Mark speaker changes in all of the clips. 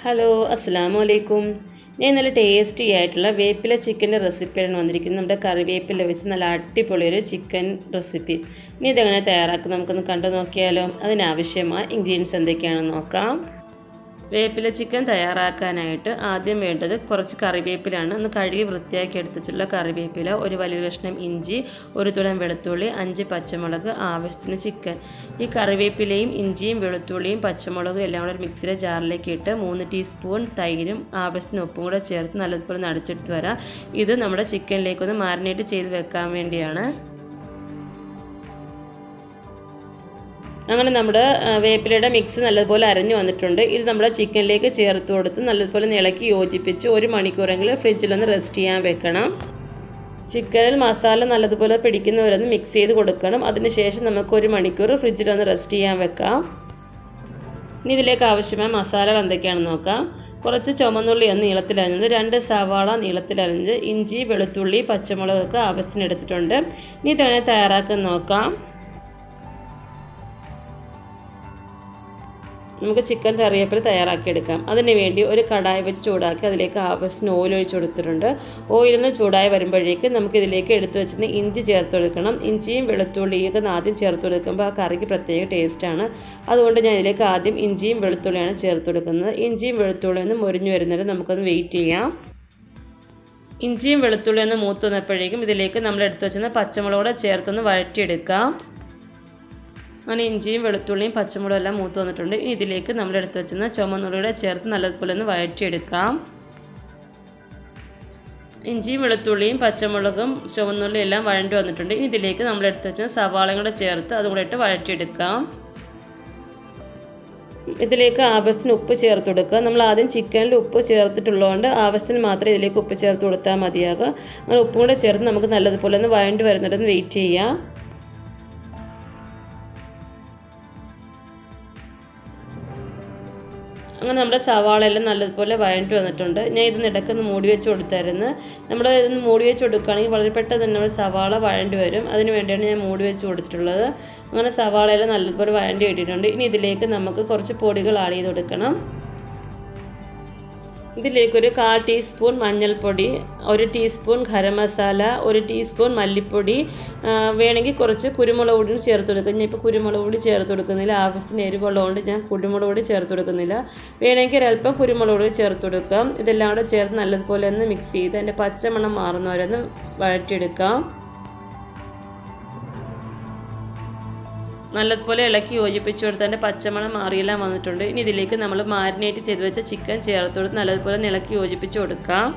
Speaker 1: hello അസ്സാമു അലൈക്കും ഞാൻ നല്ല ടേസ്റ്റി ആയിട്ടുള്ള വേപ്പില ചിക്കൻ്റെ റെസിപ്പിയാണ് വന്നിരിക്കുന്നത് നമ്മുടെ കറിവേപ്പില വെച്ച് നല്ല അടിപൊളി ഒരു ചിക്കൻ റെസിപ്പി ഇനി ഇതെങ്ങനെ തയ്യാറാക്കും നമുക്കൊന്ന് കണ്ടു നോക്കിയാലോ അതിനാവശ്യമായ ഇൻഗ്രീഡിയൻസ് എന്തൊക്കെയാണെന്ന് നോക്കാം വേപ്പില ചിക്കൻ തയ്യാറാക്കാനായിട്ട് ആദ്യം വേണ്ടത് കുറച്ച് കറിവേപ്പിലാണ് ഒന്ന് കഴുകി വൃത്തിയാക്കി എടുത്തിട്ടുള്ള കറിവേപ്പില ഒരു വലിയ കഷ്ണം ഇഞ്ചി ഒരു തുളം വെളുത്തുള്ളി അഞ്ച് പച്ചമുളക് ആവശ്യത്തിന് ചിക്കൻ ഈ കറിവേപ്പിലയും ഇഞ്ചിയും വെളുത്തുള്ളിയും പച്ചമുളകും എല്ലാം കൂടെ ഒരു മിക്സിയുടെ ജാറിലേക്ക് ഇട്ട് മൂന്ന് ടീസ്പൂൺ തൈരും ആവശ്യത്തിന് ഉപ്പും കൂടെ ചേർത്ത് നല്ലതുപോലെ നടിച്ചെടുത്ത് വരാം ഇത് നമ്മുടെ ചിക്കനിലേക്കൊന്ന് മാരിനേറ്റ് ചെയ്ത് വെക്കാൻ വേണ്ടിയാണ് അങ്ങനെ നമ്മുടെ വേപ്പിലയുടെ മിക്സ് നല്ലതുപോലെ അരഞ്ഞു വന്നിട്ടുണ്ട് ഇത് നമ്മുടെ ചിക്കനിലേക്ക് ചേർത്ത് കൊടുത്ത് നല്ലതുപോലെ ഇളക്കി യോജിപ്പിച്ച് ഒരു മണിക്കൂറെങ്കിലും ഫ്രിഡ്ജിലൊന്ന് റെസ്റ്റ് ചെയ്യാൻ വെക്കണം ചിക്കനിൽ മസാല നല്ലതുപോലെ പിടിക്കുന്നവരൊന്ന് മിക്സ് ചെയ്ത് കൊടുക്കണം അതിനുശേഷം നമുക്ക് ഒരു മണിക്കൂർ ഫ്രിഡ്ജിലൊന്ന് റെസ്റ്റ് ചെയ്യാൻ വെക്കാം ഇനി ഇതിലേക്ക് ആവശ്യമായ മസാലകൾ എന്തൊക്കെയാണെന്ന് നോക്കാം കുറച്ച് ചുമന്നുള്ളി ഒന്ന് നീളത്തിലരിഞ്ഞത് രണ്ട് സവാള നീളത്തിലരിഞ്ഞത് ഇഞ്ചി വെളുത്തുള്ളി പച്ചമുളകൊക്കെ ആവശ്യത്തിന് എടുത്തിട്ടുണ്ട് ഇനി ഇതെങ്ങനെ തയ്യാറാക്കാൻ നോക്കാം നമുക്ക് ചിക്കൻ കറിവേപ്പില തയ്യാറാക്കിയെടുക്കാം അതിന് വേണ്ടി ഒരു കടായി വെച്ച് ചൂടാക്കി അതിലേക്ക് ആവശ്യത്തിന് ഓയിൽ ഒഴിച്ച് കൊടുത്തിട്ടുണ്ട് ഓയിലൊന്ന് ചൂടായി വരുമ്പോഴേക്ക് നമുക്ക് ഇതിലേക്ക് എടുത്തു വെച്ചിട്ട് ഇഞ്ചി ചേർത്ത് കൊടുക്കണം ഇഞ്ചിയും വെളുത്തുള്ളിയും ഒക്കെ ആദ്യം ചേർത്ത് കൊടുക്കുമ്പോൾ ആ കറിക്ക് പ്രത്യേക ടേസ്റ്റാണ് അതുകൊണ്ട് ഞാൻ ഇതിലേക്ക് ആദ്യം ഇഞ്ചിയും വെളുത്തുള്ളിയാണ് ചേർത്ത് കൊടുക്കുന്നത് ഇഞ്ചിയും വെളുത്തുള്ളിയും ഒന്ന് മുരിഞ്ഞു വരുന്നത് നമുക്കൊന്ന് വെയിറ്റ് ചെയ്യാം ഇഞ്ചിയും വെളുത്തുള്ളിയും ഒന്ന് മൂത്ത് വന്നപ്പോഴേക്കും ഇതിലേക്ക് നമ്മൾ എടുത്തു വെച്ചിരുന്ന പച്ചമുളകൂടെ ചേർത്തൊന്ന് വഴറ്റിയെടുക്കാം അങ്ങനെ ഇഞ്ചിയും വെളുത്തുള്ളിയും പച്ചമുളകും എല്ലാം മൂത്ത് വന്നിട്ടുണ്ട് ഇനി ഇതിലേക്ക് നമ്മൾ എടുത്ത് വെച്ചിരുന്ന ചുമന്നുള്ളിയുടെ ചേർത്ത് നല്ലതുപോലെ ഒന്ന് വഴറ്റിയെടുക്കാം ഇഞ്ചിയും വെളുത്തുള്ളിയും പച്ചമുളകും ചുവന്നുള്ളിയും എല്ലാം വഴണ്ടി വന്നിട്ടുണ്ട് ഇനി ഇതിലേക്ക് നമ്മൾ എടുത്ത് വെച്ച സവാളയും കൂടെ ചേർത്ത് അതും കൂടെ ഇട്ട് വഴറ്റിയെടുക്കാം ഇതിലേക്ക് ആവശ്യത്തിന് ഉപ്പ് ചേർത്ത് കൊടുക്കുക നമ്മൾ ആദ്യം ചിക്കനിൽ ഉപ്പ് ചേർത്തിട്ടുള്ളതുകൊണ്ട് ആവശ്യത്തിന് മാത്രമേ ഇതിലേക്ക് ഉപ്പ് ചേർത്ത് കൊടുത്താൽ മതിയാകുക അങ്ങനെ ഉപ്പും കൂടെ ചേർത്ത് നമുക്ക് നല്ലതുപോലെ ഒന്ന് വഴണ്ടി വരുന്നിടന്ന് വെയിറ്റ് ചെയ്യാം അങ്ങനെ നമ്മുടെ സവാള എല്ലാം നല്ലതുപോലെ വഴണ്ടി വന്നിട്ടുണ്ട് ഞാൻ ഇതിന് ഇടയ്ക്കൊന്ന് മൂടി വെച്ച് കൊടുത്തായിരുന്നു നമ്മൾ ഇതൊന്ന് മൂടി വെച്ച് കൊടുക്കുകയാണെങ്കിൽ വളരെ പെട്ടെന്ന് തന്നെ നമ്മുടെ സവാള വഴണ്ടി വരും അതിന് വേണ്ടിയാണ് ഞാൻ മൂടി വെച്ച് കൊടുത്തിട്ടുള്ളത് അങ്ങനെ സവാള എല്ലാം നല്ലതുപോലെ വഴണ്ടി ഇട്ടിട്ടുണ്ട് ഇനി ഇതിലേക്ക് നമുക്ക് കുറച്ച് പൊടികൾ ആഡ് ചെയ്ത് കൊടുക്കണം ഇതിലേക്കൊരു കാൽ ടീസ്പൂൺ മഞ്ഞൾപ്പൊടി ഒരു ടീസ്പൂൺ ഗരം മസാല ഒരു ടീസ്പൂൺ മല്ലിപ്പൊടി വേണമെങ്കിൽ കുറച്ച് കുരുമുളക് പൊടി ചേർത്ത് കൊടുക്കുക ഞാൻ ഇപ്പോൾ കുരുമുളക് പൊടി ചേർത്ത് കൊടുക്കുന്നില്ല ആവശ്യത്തിന് എരിവുള്ളതുകൊണ്ട് ഞാൻ കുരുമുളക് പൊടി ചേർത്ത് കൊടുക്കുന്നില്ല വേണമെങ്കിൽ ഒരല്പം കുരുമുളക് പൊടി ചേർത്ത് കൊടുക്കാം ഇതെല്ലാം കൂടെ ചേർത്ത് നല്ലതുപോലെ ഒന്ന് മിക്സ് ചെയ്ത് അതിൻ്റെ പച്ചമണം മാറുന്നവരൊന്ന് വഴറ്റിയെടുക്കാം നല്ലതുപോലെ ഇളക്കി യോജിപ്പിച്ച് കൊടുത്ത് അതിൻ്റെ പച്ചമണം മാറിയെല്ലാം വന്നിട്ടുണ്ട് ഇനി ഇതിലേക്ക് നമ്മൾ മാരിനേറ്റ് ചെയ്ത് വെച്ച ചിക്കൻ ചേർത്ത് കൊടുത്ത് നല്ലതുപോലെ ഇളക്കി യോജിപ്പിച്ച് കൊടുക്കാം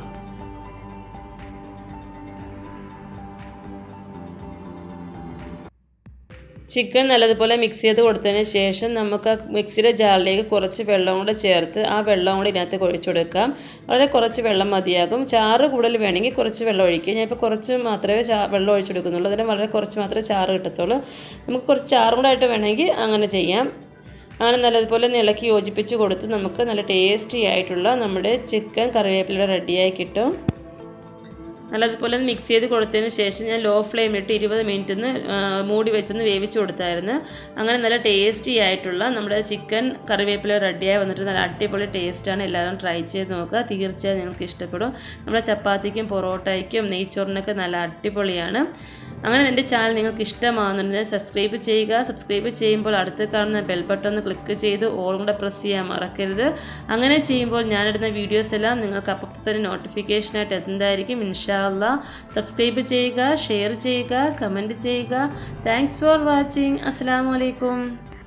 Speaker 1: ചിക്കൻ നല്ലതുപോലെ മിക്സ് ചെയ്ത് കൊടുത്തതിന് ശേഷം നമുക്ക് ആ മിക്സിയുടെ ജാറിലേക്ക് കുറച്ച് വെള്ളം കൂടെ ചേർത്ത് ആ വെള്ളം കൂടെ ഇതിനകത്ത് ഒഴിച്ചു കൊടുക്കാം വളരെ കുറച്ച് വെള്ളം മതിയാകും ചാറ് കൂടുതൽ വേണമെങ്കിൽ കുറച്ച് വെള്ളം ഒഴിക്കുക ഞാൻ ഇപ്പോൾ കുറച്ച് മാത്രമേ ചാ വെള്ളം ഒഴിച്ചു കൊടുക്കുന്നുള്ളൂ അതിന് വളരെ കുറച്ച് മാത്രമേ ചാറ് കിട്ടത്തുള്ളൂ നമുക്ക് കുറച്ച് ചാറും കൂടെ ആയിട്ട് വേണമെങ്കിൽ അങ്ങനെ ചെയ്യാം അങ്ങനെ നല്ലതുപോലെ ഇളക്കി യോജിപ്പിച്ച് കൊടുത്ത് നമുക്ക് നല്ല ടേസ്റ്റി ആയിട്ടുള്ള നമ്മുടെ ചിക്കൻ കറിവേപ്പിലയുടെ റെഡിയായി കിട്ടും നല്ലതുപോലെ മിക്സ് ചെയ്ത് കൊടുത്തതിന് ശേഷം ഞാൻ ലോ ഫ്ലെയിമിലിട്ട് ഇരുപത് മിനിറ്റ് ഒന്ന് മൂടി വെച്ചൊന്ന് വേവിച്ച് കൊടുത്തായിരുന്നു അങ്ങനെ നല്ല ടേസ്റ്റി ആയിട്ടുള്ള നമ്മുടെ ചിക്കൻ കറിവേപ്പില റെഡിയായി വന്നിട്ട് നല്ല അടിപൊളി ടേസ്റ്റാണ് എല്ലാവരും ട്രൈ ചെയ്ത് നോക്കുക തീർച്ചയായും നിങ്ങൾക്ക് ഇഷ്ടപ്പെടും നമ്മുടെ ചപ്പാത്തിക്കും പൊറോട്ടയ്ക്കും നെയ്ച്ചോറിനൊക്കെ നല്ല അടിപൊളിയാണ് അങ്ങനെ എൻ്റെ ചാനൽ നിങ്ങൾക്ക് ഇഷ്ടമാകുന്നുണ്ടെങ്കിൽ സബ്സ്ക്രൈബ് ചെയ്യുക സബ്സ്ക്രൈബ് ചെയ്യുമ്പോൾ അടുത്ത് കാണുന്ന ബെൽ ബട്ടൺ ഒന്ന് ക്ലിക്ക് ചെയ്ത് ഓൾ കൂടെ പ്രസ് ചെയ്യാൻ മറക്കരുത് അങ്ങനെ ചെയ്യുമ്പോൾ ഞാനിടുന്ന വീഡിയോസ് എല്ലാം നിങ്ങൾക്ക് അപ്പം തന്നെ നോട്ടിഫിക്കേഷനായിട്ട് എത്തുന്നതായിരിക്കും ഇൻഷാല്ല സബ്സ്ക്രൈബ് ചെയ്യുക ഷെയർ ചെയ്യുക കമൻറ്റ് ചെയ്യുക താങ്ക്സ് ഫോർ വാച്ചിങ് അസ്സാം വലൈക്കും